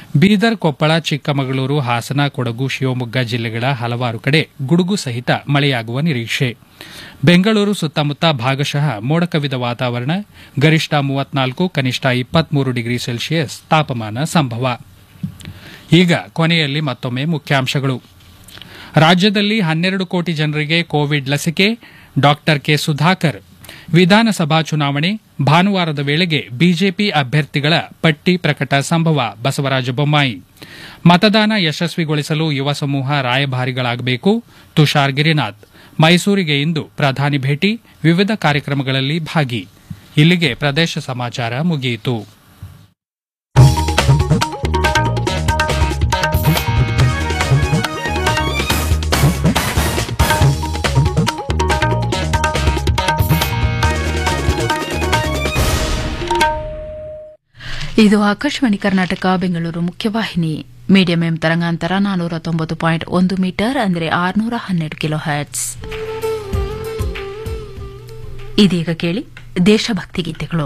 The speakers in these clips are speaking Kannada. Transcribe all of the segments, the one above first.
ಬೀದರ್ ಕೊಪ್ಪಳ ಚಿಕ್ಕಮಗಳೂರು ಹಾಸನ ಕೊಡಗು ಶಿವಮೊಗ್ಗ ಜಿಲ್ಲೆಗಳ ಹಲವಾರು ಕಡೆ ಗುಡುಗು ಸಹಿತ ಮಳೆಯಾಗುವ ನಿರೀಕ್ಷೆ ಬೆಂಗಳೂರು ಸುತ್ತಮುತ್ತ ಭಾಗಶಃ ಮೋಡ ಕವಿದ ವಾತಾವರಣ ಗರಿಷ್ಠ ಮೂವತ್ನಾಲ್ಕು ಕನಿಷ್ಠ ಇಪ್ಪತ್ಮೂರು ಡಿಗ್ರಿ ಸೆಲ್ಸಿಯಸ್ ತಾಪಮಾನ ಸಂಭವ ಈಗ ಕೊನೆಯಲ್ಲಿ ಮತ್ತೊಮ್ಮೆ ಮುಖ್ಯಾಂಶಗಳು ರಾಜ್ಯದಲ್ಲಿ ಹನ್ನೆರಡು ಕೋಟಿ ಜನರಿಗೆ ಕೋವಿಡ್ ಲಸಿಕೆ ಡಾಕ್ಟರ್ ಕೆ ಸುಧಾಕರ್ ವಿಧಾನಸಭಾ ಚುನಾವಣೆ ಭಾನುವಾರದ ವೇಳೆಗೆ ಬಿಜೆಪಿ ಅಭ್ಯರ್ಥಿಗಳ ಪಟ್ಟಿ ಪ್ರಕಟ ಸಂಭವ ಬಸವರಾಜ ಬೊಮ್ಮಾಯಿ ಮತದಾನ ಯಶಸ್ವಿಗೊಳಿಸಲು ಯುವ ಸಮೂಹ ರಾಯಭಾರಿಗಳಾಗಬೇಕು ತುಷಾರ್ ಗಿರಿನಾಥ್ ಮೈಸೂರಿಗೆ ಇಂದು ಪ್ರಧಾನಿ ಭೇಟಿ ವಿವಿಧ ಕಾರ್ಯಕ್ರಮಗಳಲ್ಲಿ ಭಾಗಿ ಇಲ್ಲಿಗೆ ಪ್ರದೇಶ ಸಮಾಚಾರ ಮುಗಿಯಿತು ಇದು ಆಕಾಶವಾಣಿ ಕರ್ನಾಟಕ ಬೆಂಗಳೂರು ಮುಖ್ಯವಾಹಿನಿ ಮೀಡಿಯಂ ಎಂ ತರಂಗಾಂತರ ನಾನೂರ ತೊಂಬತ್ತು ಪಾಯಿಂಟ್ ಒಂದು ಮೀಟರ್ ಅಂದರೆ ಆರುನೂರ ಹನ್ನೆರಡು ಕಿಲೋ ಹ್ಯಾಟ್ಸ್ ಇದೀಗ ಕೇಳಿ ದೇಶಭಕ್ತಿ ಗೀತೆಗಳು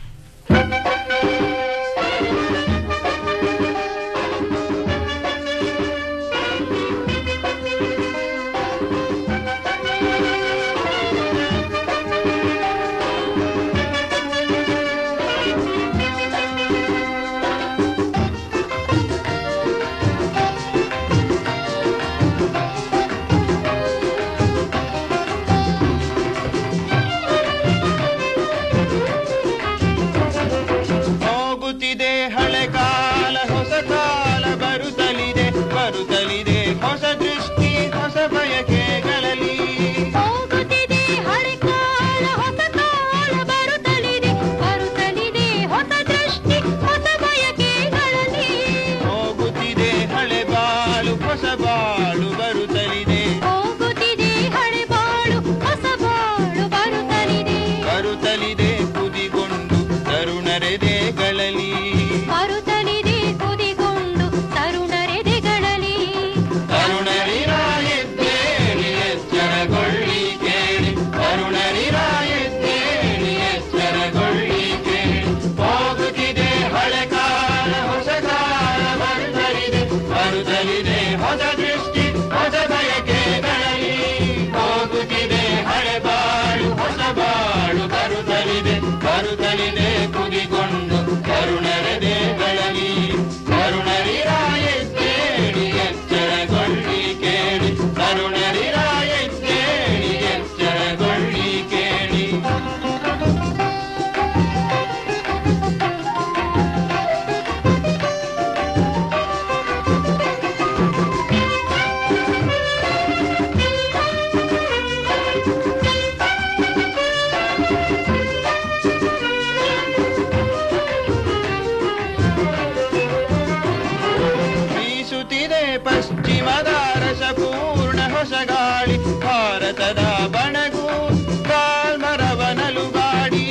ಹೋಗುತ್ತಿದೆ ಹಳೆ ಕಾಲ ಹೊಸ ಕಾಲ ಬರುತ್ತಲಿದೆ ಬರುತ್ತಲಿದೆ ಹೊಸ ದೃಷ್ಟಿ ಹೊಸ ಬಯಕೆಗಳಲ್ಲಿ ಹೋಗುತ್ತಿದೆ ಹಳೆ ಕಾಲ ಹೊಸ ಕಾಲ ಬರುತ್ತಲಿದೆ ಬರುತ್ತಲಿದೆ ಹೊಸ ದೃಷ್ಟಿ ಹೊಸ ಬಯಕೆಗಳಲ್ಲಿ ಹೋಗುತ್ತಿದೆ ಹಳೆ ಬಾಳು ಹೊಸ ಬಾಳು ಬರುತ್ತಲಿದೆ ಹೋಗುತ್ತಿದೆ ಹಳೆ ಬಾಳು ಹೊಸ ಬಾಳು ಬರುತ್ತಲಿದೆ ಬರುತ್ತಲಿದೆ ಕುದಿಗೊಂಡು ತರುಣರೆದೆಗಳಲ್ಲಿ ಬರುತ್ತಲಿದೆ ಕುದಿಗೊಂಡು ತರುಣರೆದೆಗಳಲ್ಲಿ ತರುಣರಿರ ಎದ್ದೇಳಿ ಎಚ್ಚರಗೊಳ್ಳಿ ಕೇಳಿ ತರುಣರಿರ ಎದ್ದೇಳಿ ಎಚ್ಚರಗೊಳ್ಳಿ ಕೇಳಿ ಹೋಗುತ್ತಿದೆ ಹಳೆ ಕಾಲ ಹೊಸ ಕಾಲ ಬರುತ್ತಲಿದೆ ಬರುತ್ತಲಿದೆ ಹೊಸ ದೃಷ್ಟಿ ಹೊಸ ಬಯಕೆಗಳಲ್ಲಿ ಹೋಗುತ್ತಿದೆ ಹಳೆ ಬಾಳು ಹೊಸ ಬಾಳು ಬರುತ್ತಲಿದೆ ಬರುತ್ತಲಿದೆ ಕುದಿಕೊಂಡು ತರುಣರೆದೆಗಳಲ್ಲಿ ತರುಣರಿರ ಎದ್ದೇಳಿ ಎಚ್ಚರಗೊಳ್ಳಿ ಕೇಳಿ ತರುಣರಿರ ಎದ್ದೇಳಿ ಎಚ್ಚರಗೊಳ್ಳಿ ಕೇಳಿ ಬೀಸುತ್ತಿದೆ ಪಶ್ಚಿಮದ ರಸಪೂರ್ಣ ಹೊಸ ಗಾಳಿ ಭಾರತದ ಬಣಗು ಕಾಲ್ಮರವನಲು ಗಾಡಿ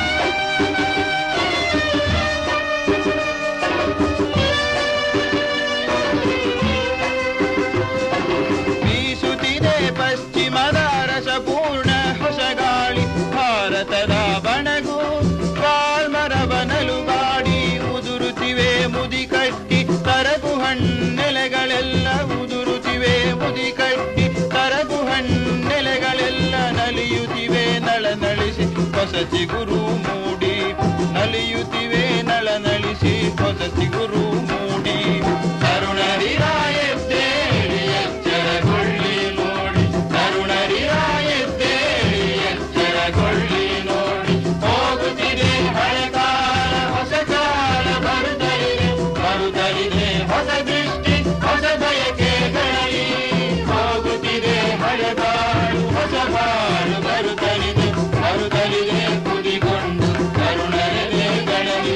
ಬೀಸುತ್ತಿದೆ ಪಶ್ಚಿಮದ ರಸಪೂರ್ಣ ಹೊಸ ಗಾಳಿ ಭಾರತದ ಬಣಗು ಕಾಲ್ಮರವನಲು ಗಾಡಿ ಉದುರುತ್ತಿವೆ ಮುದಿ ಕಟ್ಟಿ ತರಗು ಹಣ್ಣೆಲೆಗಳೆಲ್ಲ ಉದುರುತ್ತಿವೆ ಮುದಿ ಕಟ್ಟಿ ತರಗು ಹಣ್ಣೆಲೆಗಳೆಲ್ಲ ನಲಿಯುತ್ತಿವೆ ನಳನಳಿಸಿ ಹೊಸ ಚಿಗುರು ಮೂಡಿ ನಲಿಯುತ್ತಿವೆ ನಳನಳಿಸಿ ಹೊಸ ಚಿಗುರು ಮೂಡಿ ತರುಣರಿರ ಎದ್ದೇಳಿ ಎಚ್ಚರಗೊಳ್ಳಿ ನೋಡಿ ತರುಣರಿರ ಎದ್ದೇಳಿ ಎಚ್ಚರಗೊಳ್ಳಿ ನೋಡಿ ಹೋಗುತ್ತಿದೆ ಹಳೆ ಕಾಲ ಹೊಸ ಕಾಲ ಬರುತ್ತಲಿದೆ ಬರುತ್ತಲಿದೆ ಹೊಸ ದೃಷ್ಟಿ ಹೊಸ ಬಯಕೆಗಳಲ್ಲಿ ಹೋಗುತ್ತಿದೆ ಹಳೆ ಬಾಳು ಹೊಸ ಬಾಳು ಬರುತ್ತಲಿದೆ ಬರುತ್ತಲಿದೆ ಕುದಿಕೊಂಡು ತರುಣರೆದೆಗಳಲ್ಲಿ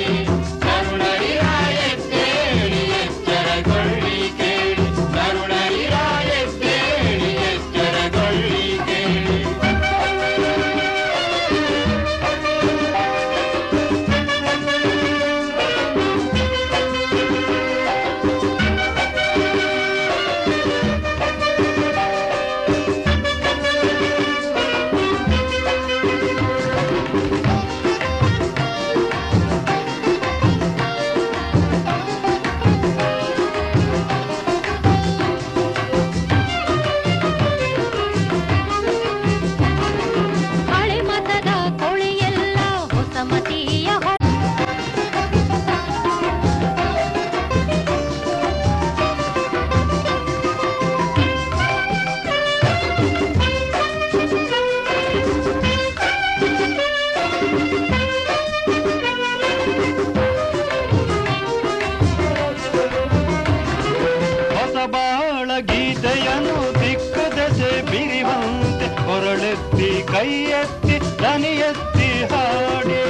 ಗೀತೆಯನ್ನು ದಿಕ್ಕು ದೆಸೆ ಬಿರಿವಂತೆ ಹೊರಳೆತ್ತಿ ಕೈ ಎತ್ತಿ ದನಿ ಎತ್ತಿ ಹಾಡಿ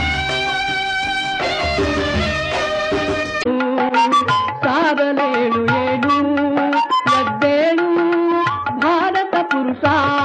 ಸಾಗಲೇಳು ಏಳು ಎದ್ದೇಳು ಭಾರತ ಪುರುಷ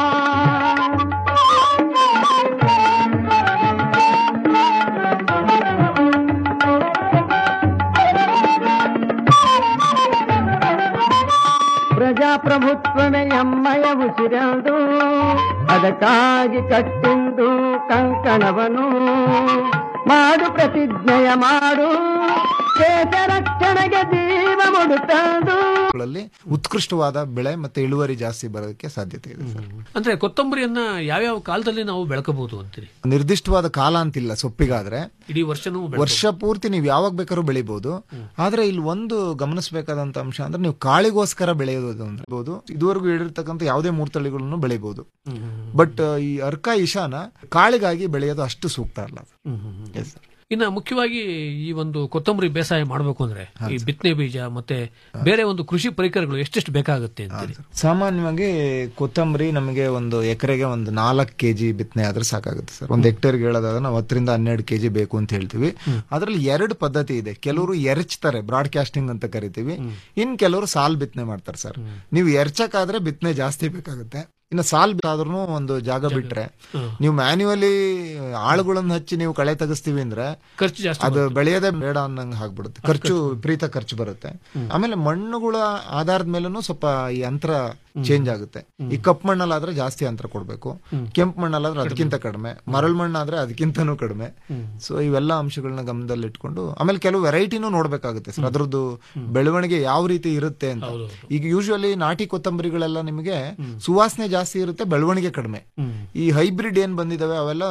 ಪ್ರಜಾಪ್ರಭುತ್ವವೇ ಎಮ್ಮಯ ಉಸಿರೆಂದು ಅದಕ್ಕಾಗಿ ಕಟ್ಟಿಂದು ಕಂಕಣವನು ಮಾಡು ಪ್ರತಿಜ್ಞೆಯ ಮಾಡು ದೇಶ ರಕ್ಷಣೆಗೆ ಜೀವ ಮುಡುತ್ತಂದು ಗಳಲ್ಲಿ ಉತ್ಕೃಷ್ಟವಾದ ಬೆಳೆ ಮತ್ತೆ ಇಳುವರಿ ಜಾಸ್ತಿ ಬರೋದಕ್ಕೆ ಸಾಧ್ಯತೆ ಇದೆ ಸರ್ ಅಂದ್ರೆ ಕೊತ್ತಂಬರಿಯನ್ನ ಯಾವ್ಯಾವ ಕಾಲದಲ್ಲಿ ನಾವು ಬೆಳಕಬಹುದು ಅಂತೀರಿ ನಿರ್ದಿಷ್ಟವಾದ ಕಾಲ ಅಂತಿಲ್ಲ ಸೊಪ್ಪಿಗಾದ್ರೆ ಇಡೀ ವರ್ಷನೂ ಬೆಳ್ಕೊ- ವರ್ಷ ಪೂರ್ತಿ ನೀವು ಯಾವಾಗ ಬೇಕಾದ್ರೂ ಬೆಳಿಬಹುದು ಆದ್ರೆ ಇಲ್ಲಿ ಒಂದು ಗಮನಿಸಬೇಕಾದಂತ ಅಂಶ ಅಂದ್ರೆ ನೀವು ಕಾಳಿಗೋಸ್ಕರ ಬೆಳೆಯೋದು ಅನ್ಬೋದು ಇದುವರೆಗೂ ಹೇಳಿರ್ತಕ್ಕಂಥ ಯಾವುದೇ ಮೂರು ತಳಿಗಳನ್ನು ಬೆಳಿಬಹುದು ಬಟ್ ಈ ಅರ್ಕ ಇಶಾನ ಕಾಳಿಗಾಗಿ ಬೆಳೆಯೋದು ಅಷ್ಟು ಸೂಕ್ತ ಅಲ್ಲ Yes, sir. ಇನ್ನ ಮುಖ್ಯವಾಗಿ ಈ ಒಂದು ಕೊತ್ತಂಬರಿ ಬೇಸಾಯ ಮಾಡಬೇಕು ಅಂದ್ರೆ ಈ ಬಿತ್ತನೆ ಬೀಜ ಮತ್ತೆ ಬೇರೆ ಒಂದು ಕೃಷಿ ಪರಿಕರಗಳು ಎಷ್ಟೆಷ್ಟು ಬೇಕಾಗುತ್ತೆ ಅಂತೀರಿ ಸಾಮಾನ್ಯವಾಗಿ ಕೊತ್ತಂಬರಿ ನಮಗೆ ಒಂದು ಎಕರೆಗೆ ಒಂದು ನಾಲ್ಕು ಕೆಜಿ ಬಿತ್ತನೆ ಆದ್ರೆ ಸಾಕಾಗುತ್ತೆ ಸರ್ ಒಂದು ಹೆಕ್ಟೇರ್ಗೆ ಹೇಳೋದಾದ್ರೆ ನಾವು ಹತ್ತರಿಂದ ಹನ್ನೆರಡು ಕೆಜಿ ಬೇಕು ಅಂತ ಹೇಳ್ತೀವಿ ಅದ್ರಲ್ಲಿ ಎರಡು ಪದ್ಧತಿ ಇದೆ ಕೆಲವರು ಎರಚ್ತಾರೆ ಬ್ರಾಡ್ಕಾಸ್ಟಿಂಗ್ ಅಂತ ಕರಿತೀವಿ ಇನ್ ಕೆಲವರು ಸಾಲ್ ಬಿತ್ತನೆ ಮಾಡ್ತಾರೆ ಸರ್ ನೀವು ಎರಚಕ್ಕಾದ್ರೆ ಬಿತ್ತನೆ ಜಾಸ್ತಿ ಬೇಕಾಗುತ್ತೆ ಇನ್ನು ಸಾಲ್ ಆದ್ರೂ ಒಂದು ಜಾಗ ಬಿಟ್ರೆ ನೀವು ಮ್ಯಾನ್ಯುವಲಿ ಆಳುಗಳನ್ನ ಹಚ್ಚಿ ನೀವು ಕಳೆ ತೆಗಿಸ್ತೀವಿ ಅಂದ್ರೆ ಖರ್ಚು ಜಾಸ್ತಿ ಅದು ಬೆಳೆಯೋದೇ ಬೇಡ ಅನ್ನಂಗ್ ಆಗ್ಬಿಡುತ್ತೆ ಖರ್ಚು ವಿಪರೀತ ಖರ್ಚು ಬರುತ್ತೆ ಆಮೇಲೆ ಮಣ್ಣುಗಳ ಆಧಾರದ ಮೇಲೂ ಸ್ವಲ್ಪ ಈ ಅಂತರ ಚೇಂಜ್ ಆಗುತ್ತೆ ಈ ಕಪ್ಪು ಮಣ್ಣಲ್ಲಾದ್ರೆ ಜಾಸ್ತಿ ಅಂತರ ಕೊಡ್ಬೇಕು ಕೆಂಪು ಮಣ್ಣಲ್ಲಾದ್ರೆ ಅದಕ್ಕಿಂತ ಕಡಿಮೆ ಮರಳು ಮಣ್ಣಾದ್ರೆ ಅದಕ್ಕಿಂತನೂ ಕಡಿಮೆ ಸೊ ಇವೆಲ್ಲ ಅಂಶಗಳನ್ನ ಗಮನದಲ್ಲಿ ಇಟ್ಕೊಂಡು ಆಮೇಲೆ ಕೆಲವು ವೆರೈಟಿನೂ ನೋಡ್ಬೇಕಾಗುತ್ತೆ ಸರ್ ಅದ್ರದ್ದು ಬೆಳವಣಿಗೆ ಯಾವ ರೀತಿ ಇರುತ್ತೆ ಅಂತ ಈಗ ಯೂಶುವಲಿ ನಾಟಿ ಕೊತ್ತಂಬರಿಗಳೆಲ್ಲ ನಿಮಗೆ ಸುವಾಸನೆ ಜಾಸ್ತಿ ಇರುತ್ತೆ ಬೆಳವಣಿಗೆ ಕಡಿಮೆ ಈ ಹೈಬ್ರಿಡ್ ಏನ್ ಬಂದಿದಾವೆ ಅವೆಲ್ಲ